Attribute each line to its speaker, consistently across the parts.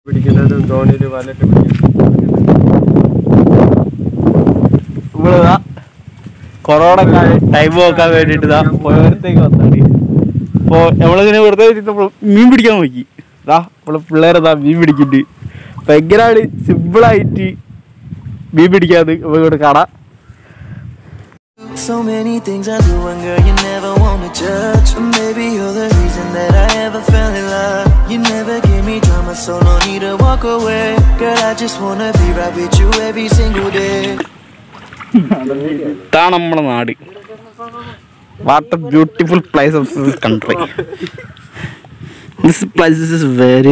Speaker 1: പിടിക്കുന്നതും തോണിയിൽ വലട്ട് പിടിക്കുന്നതും
Speaker 2: നമ്മളിതാ കൊറോണ ടൈം നോക്കാൻ വേണ്ടിട്ട് ഇതാ പുഴവരത്തേക്ക് വന്നാണ് അപ്പോൾ നമ്മളിങ്ങനെ വെറുതെ ഇരുന്നപ്പോൾ മീൻ പിടിക്കാൻ നോക്കി ഇതാ നമ്മള് പിള്ളേരതാ മീൻ പിടിക്കുന്നുണ്ട് ഭയങ്കരമാണ് സിമ്പിളായിട്ട് മീൻ പിടിക്കാന്ന് നമുക്ക് ഇവിടെ കാണാം
Speaker 3: So many things I do, and girl, you never want to judge. Or maybe you're the reason that I ever fell in love. You never give me drama, so no need to walk away. Girl, I just wanna be right with you every single day.
Speaker 2: ഇതാണ് നമ്മുടെ നാട് what a beautiful place of this country this place is very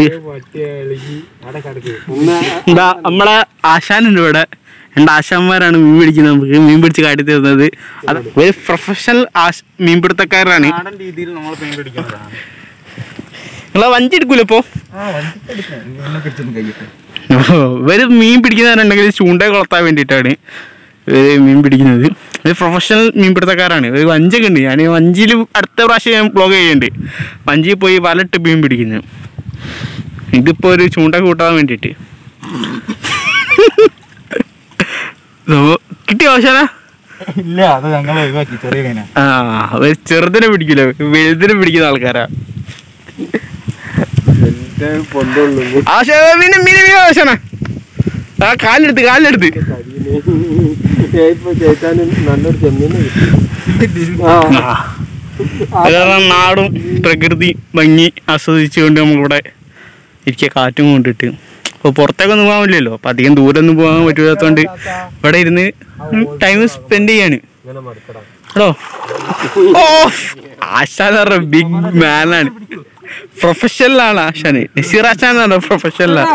Speaker 2: എന്താ നമ്മളെ ആശാനുണ്ട് ഇവിടെ രണ്ട് ആശാന്മാരാണ് മീൻ പിടിക്കുന്നത് നമുക്ക് മീൻ പിടിച്ച് കാട്ടി തരുന്നത് അത് ഒരു പ്രൊഫഷണൽ ആശ മീൻപിടുത്തക്കാരാണ്
Speaker 4: നാടൻ രീതിയിൽ നമ്മൾ മീൻ പിടിക്കുന്നതാണ്
Speaker 2: നിങ്ങളെ വഞ്ചി എടുക്കൂല ഇപ്പോ
Speaker 4: എന്നെ പിടിച്ചൊന്നും കഴിയട്ടെ
Speaker 2: ഇവര് മീൻ പിടിക്കുന്നവരുണ്ടെങ്കിൽ ചൂണ്ട കൊളത്താൻ വേണ്ടിയിട്ടാണ് ഇവര് മീൻ പിടിക്കുന്നത് ഒരു പ്രൊഫഷണൽ മീൻപിടുത്തക്കാരാണ് ഒരു വഞ്ചൊക്കെ ഉണ്ട് ഞാൻ വഞ്ചിയിൽ അടുത്ത പ്രാവശ്യം ഞാൻ ബ്ലോഗ് ചെയ്യുന്നുണ്ട് വഞ്ചിയിൽ പോയി വലട്ട് മീൻ പിടിക്കുന്നു ഇതിപ്പോ ഒരു ചൂണ്ട കൂട്ടാൻ വേണ്ടിയിട്ട് കിട്ടിയോ ആശാന
Speaker 4: ഇല്ല അത് ഞങ്ങൾ ഒഴിവാക്കി ചെറിയ മീന
Speaker 2: ആ ഒരു ചെറുതിനെ പിടിക്കില്ല വലുതിനെ പിടിക്കുന്ന ആൾക്കാരാ
Speaker 1: എന്റെ പൊന്തുള്ളൂ
Speaker 2: ആശാന മീനെ മീനെ മീനെ ആശാന ആ കാലെടുത്ത് കാലെടുത്ത്
Speaker 1: ഇപ്പൊ ചേച്ചാനും നല്ലൊരു ചെമ്മീന് കിട്ടി ആ
Speaker 2: കാരണം നാടും പ്രകൃതി ഭംഗി ആസ്വദിച്ചുകൊണ്ട് നമ്മളിവിടെ ഇരിക്കുക കാറ്റും കൊണ്ടിട്ട് അപ്പോൾ പുറത്തേക്കൊന്നും പോകാൻ പറ്റില്ലല്ലോ അപ്പം അധികം ദൂരമൊന്നും പോകാൻ പറ്റാത്തതുകൊണ്ട് ഇവിടെ ഇരുന്ന് ടൈം സ്പെൻഡ് ചെയ്യാണ്
Speaker 1: ഇങ്ങനെ മടുക്കടാ
Speaker 2: കേട്ടോ ഓ ആശാൻ എന്ന് പറഞ്ഞ ബിഗ് മാനാണ് പ്രൊഫഷണലാണ് ആശാന് നസീർ ആശാൻ എന്ന് പറഞ്ഞ പ്രൊഫഷണലാണ്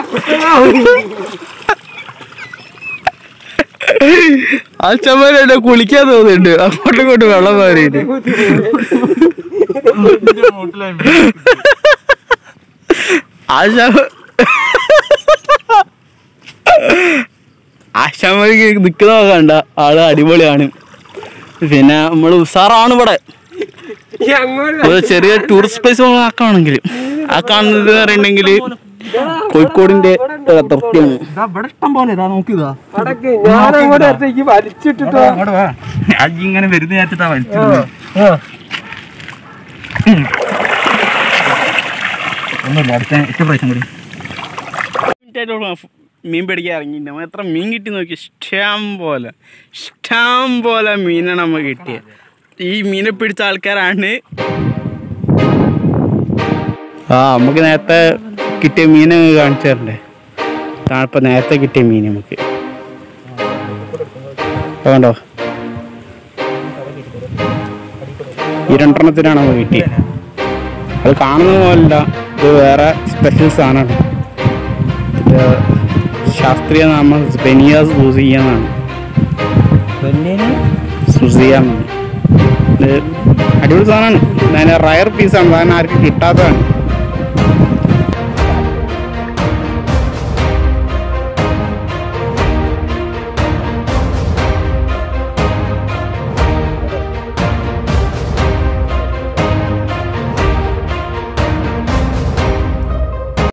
Speaker 2: ആശാന്മാരെ കുളിക്കാൻ തോന്നുന്നുണ്ട് അങ്ങോട്ടും ഇങ്ങോട്ടും വെള്ളം മാറിയിട്ട് ആശാ ആശാന്മാർക്ക് നിൽക്കുന്ന കണ്ട ആള് അടിപൊളിയാണ് പിന്നെ നമ്മൾ ഉസാറാണ് ഇവിടെ ഒരു ചെറിയ ടൂറിസ്റ്റ് പ്ലേസ് ആക്കുകയാണെങ്കിൽ ആ കാണുന്നത് എന്ന് പറയുന്നുണ്ടെങ്കിൽ കോഴിക്കോടിന്റെ ഒരു അതിർത്തിയാണ്
Speaker 4: ഇവിടെ ഇഷ്ടം പോലെ ഇതാ നോക്കിയതാ
Speaker 1: അടക്ക് ഞാൻ അങ്ങോട്ട് അടുത്തേക്ക് വലിച്ചിട്ടിട്ടോ
Speaker 4: അങ്ങോട്ട് വാ ഞാൻ ഇങ്ങനെ വരുന്ന വിചാരിച്ചിട്ടാ വലിച്ചിരുന്നത് ഒന്നുമില്ല അടുത്ത എട്ട് പ്രാവശ്യം കൂടി
Speaker 2: മിനിറ്റായിട്ടുള്ള മീൻ പിടിക്കാൻ ഇറങ്ങിയിട്ട് നമ്മൾ എത്ര മീൻ കിട്ടി നോക്കി ഇഷ്ടം പോലെ ഇഷ്ടം പോലെ മീനാണ് നമുക്ക് കിട്ടിയത് ഈ മീനെ പിടിച്ച ആൾക്കാരാണ് ആ നമുക്ക് നേരത്തെ കിട്ടിയ മീനെ കാണിച്ചു തരണ്ടേ ഇതാണ് ഇപ്പൊ നേരത്തെ കിട്ടിയ മീൻ നമുക്ക് ഇപ്പൊ കണ്ടോ ഈ രണ്ടെണ്ണത്തിനാണ് നമുക്ക് കിട്ടിയത് അത് കാണുന്ന പോലല്ല ഇത് വേറെ സ്പെഷ്യൽ സാധനമാണ് ഇത് ശാസ്ത്രീയ നാമം ബെനിയ സൂസിയ എന്നാണ് സുസിയ എന്നാണ് ഇത് അടിപൊളി സാധനമാണ് ഞാൻ റയർ പീസാണ് സാധനം ആർക്കും കിട്ടാത്തതാണ്